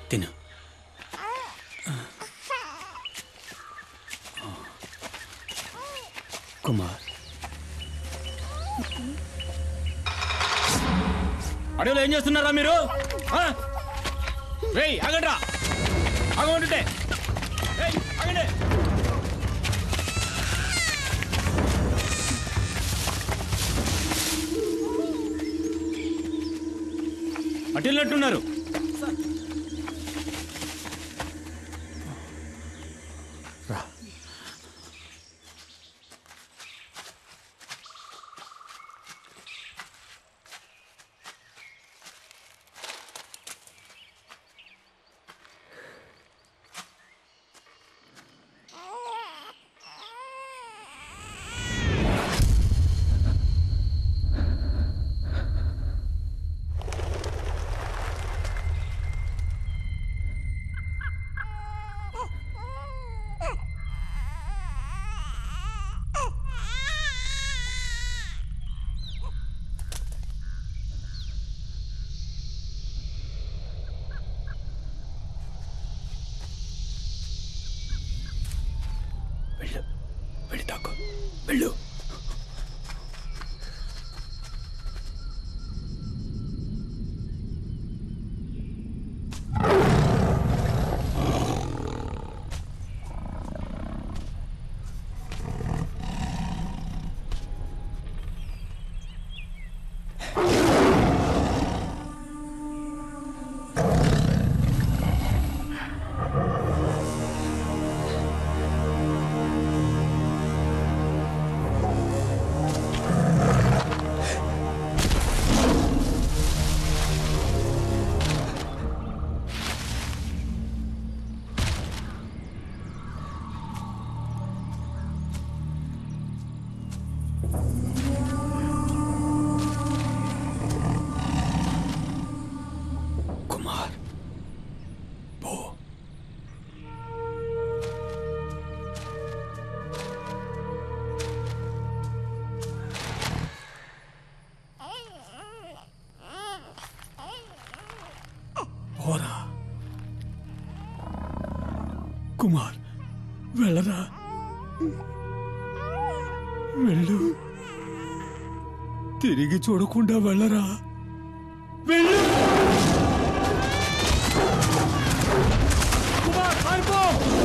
తిను కుమార్ అడవిలో ఏం చేస్తున్నారా మీరు ఆ? రేయ్ ఆగండ్రా ఆగమంటుంటే రేయ్, ఆగండి అటు వెళ్ళినట్టున్నారు రా వెళ్ళు వెళ్ళి తాకు వెళ్ళు కుమార్ పో పోరా కుమార్ వెళ్ళరా వెళ్ళు తిరిగి చూడకుండా వెళ్ళరా వెళ్ళు కుమార్ పారిపో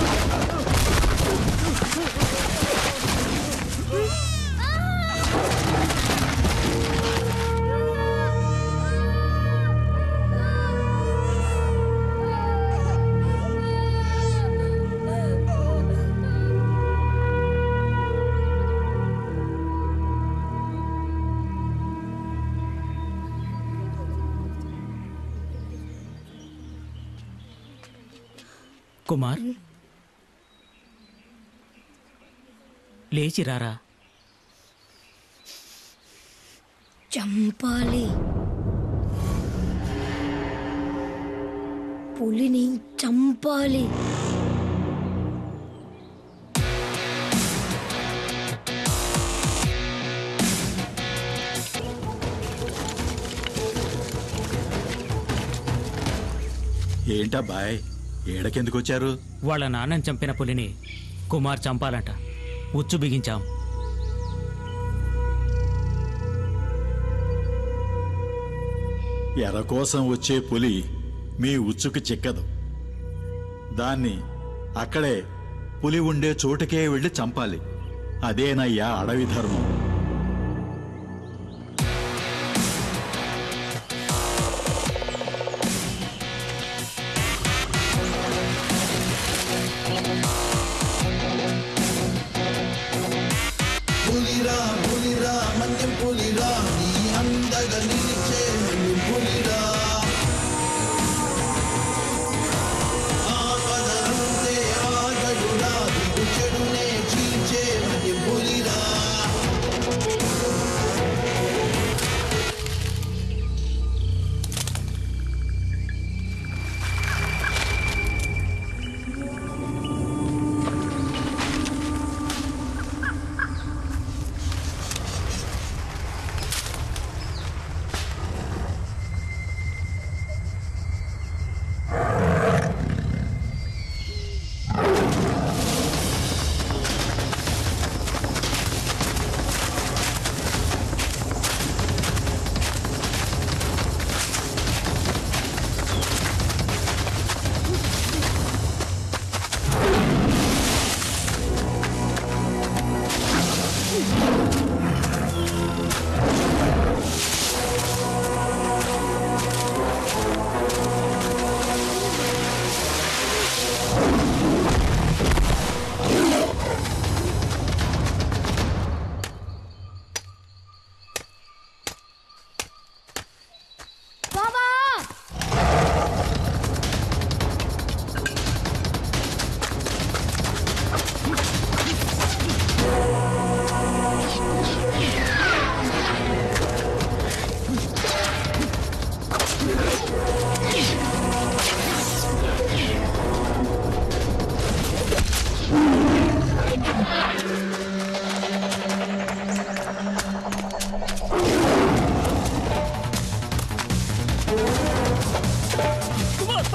కుమార్ లేచి రారా చంపాలి పులిని చంపాలి ఏంటబ్బాయ్ ఏడకెందుకు వచ్చారు వాళ్ళ నాన్నని చంపిన పులిని కుమార్ చంపాలంట ఉచ్చు బిగించాం ఎర కోసం వచ్చే పులి మీ ఉచ్చుకు చిక్కదు దాన్ని అక్కడే పులి ఉండే చోటుకే వెళ్ళి చంపాలి అదేనయ్యా అడవి ధర్మం పులిరా పులిరా మంజం పులిరా నీ అందగా నిలిచే మంజం పులిరా ఆపదలంతే ఆగడురా దిగు చెడునే చీల్చే మంజం పులిరా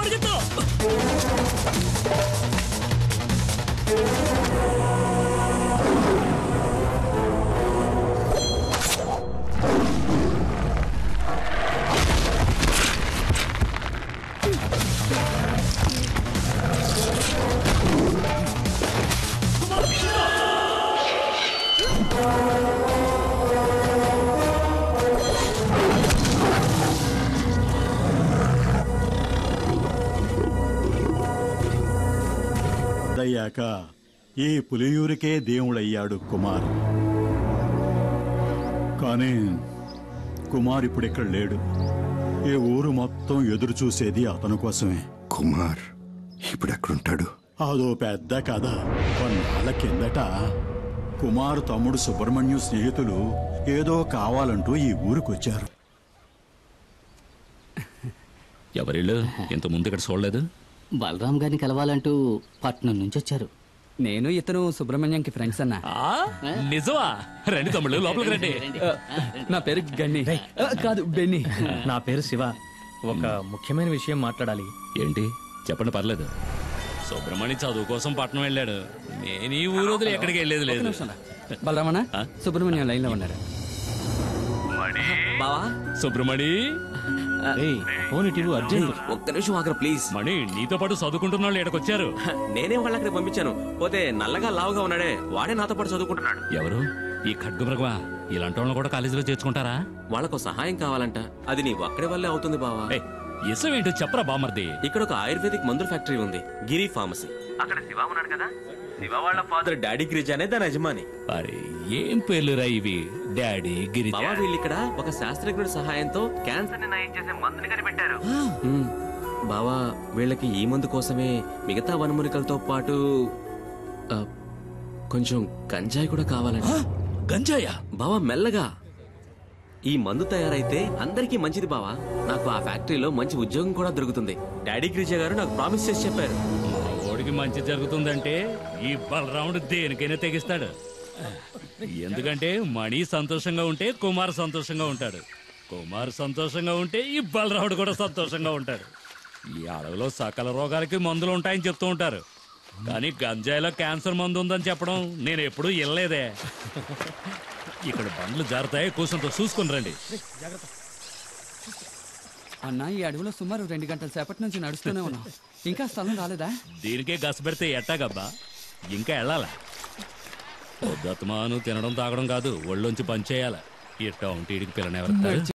పరిగెత్తు అయ్యాక ఈ పులియూరికే దేవుడయ్యాడు కుమార్ కానీ కుమార్ ఇప్పుడు ఇక్కడ లేడు ఈ ఊరు మొత్తం ఎదురు చూసేది అతని కోసమే కుమార్ ఇప్పుడు ఎక్కడుంటాడు అదో పెద్ద కథ కొన్నాళ్ళ కిందట కుమార్ తమ్ముడు సుబ్రహ్మణ్యం స్నేహితులు ఏదో కావాలంటూ ఈ ఊరికొచ్చారు ఎవరిళ్ళు ఇంత ముందు ఇక్కడ చూడలేదు బలరాం గారిని కలవాలంటూ పట్నం నుంచి వచ్చారు నేను ఇతను సుబ్రహ్మణ్యంకి ఫ్రెండ్స్ అన్నా ఆ, నిజమా రండి తమ్ముళ్ళు లోపలికి రండి ఆ, నా పేరు గన్ని ఆ, కాదు బెన్ని నా పేరు శివ ఒక ముఖ్యమైన విషయం మాట్లాడాలి ఏంటి చెప్పండి పర్లేదు సుబ్రహ్మణ్య చదువు కోసం పట్నం వెళ్ళాడు నేను ఈ ఊరు వదిలి ఎక్కడికి వెళ్ళేది లేదు బలరామణ ఆ? సుబ్రహ్మణ్యం లైన్ లో ఉన్నారు బావా సుబ్రహ్మణి ఫోన్ ఇటు అర్జెంట్ ఒక్క నిమిషం ఆగరా ప్లీజ్ మణి నీతో పాటు చదువుకుంటున్న వాళ్ళు ఇక్కడికి వచ్చారు నేనే వాళ్ళ అక్కడికి పంపించాను పోతే నల్లగా లావుగా ఉన్నాడే వాడే నాతో పాటు చదువుకుంటున్నాడు ఎవరు ఈ ఖడ్గమృగమా ఇలాంటి వాళ్ళని కూడా కాలేజీలో చేర్చుకుంటారా వాళ్ళకు సహాయం కావాలంట అది నీ ఒక్కడి వల్లే అవుతుంది బావా ఏయ్, ఇసం ఏంటో చెప్పరా బామర్ది ఇక్కడ ఒక ఆయుర్వేదిక్ మందుల ఫ్యాక్టరీ ఉంది గిరి ఫార్మసీ అక్కడ శివ ఉన్నాడు కదా శివ వాళ్ళ ఫాదర్ డాడీ గిరిజ అనే దాని యజమాని అరే ఏం పేర్లురా ఇవి డాడీ గిరి బావా వీళ్ళు ఇక్కడ ఒక శాస్త్రజ్ఞుడి సహాయంతో క్యాన్సర్ ని నయం చేసే మందుని కనిపెట్టారు బావా వీళ్ళకి ఈ మందు కోసమే మిగతా వనమూలికలతో పాటు ఆ, కొంచెం గంజాయి కూడా కావాలంట గంజాయా బావా మెల్లగా ఈ మందు తయారైతే అందరికీ మంచిది బావా నాకు ఆ ఫ్యాక్టరీలో మంచి ఉద్యోగం కూడా దొరుకుతుంది డాడీ గిరిజ గారు నాకు ప్రామిస్ చేసి చెప్పారు మా ఓడికి మంచి జరుగుతుందంటే ఈ బలరాముడు దేనికైనా తెగిస్తాడు ఎందుకంటే మణి సంతోషంగా ఉంటే కుమార్ సంతోషంగా ఉంటాడు కుమార్ సంతోషంగా ఉంటే ఈ బలరాముడు కూడా సంతోషంగా ఉంటాడు ఈ అడవిలో సకల రోగాలకి మందులు ఉంటాయని చెప్తూ ఉంటారు కానీ గంజాయిలో క్యాన్సర్ మందు ఉందని చెప్పడం నేను ఎప్పుడూ వినలేదే ఇక్కడ బండ్లు జారుతాయి కూర్చొంతో చూసుకుని రండి అన్న ఈ అడవిలో సుమారు రెండు గంటల సేపటి నుంచి నడుస్తూనే ఉన్నాం ఇంకా స్థలం రాలేదా దీనికే గస పెడితే ఎట్టాగబ్బా ఇంకా వెళ్ళాలా పొద్దుమాను తినడం తాగడం కాదు ఒళ్ళొంచి పనిచేయాల ఇట్టా ఉంటే ఇడికి పిల్లనెవరు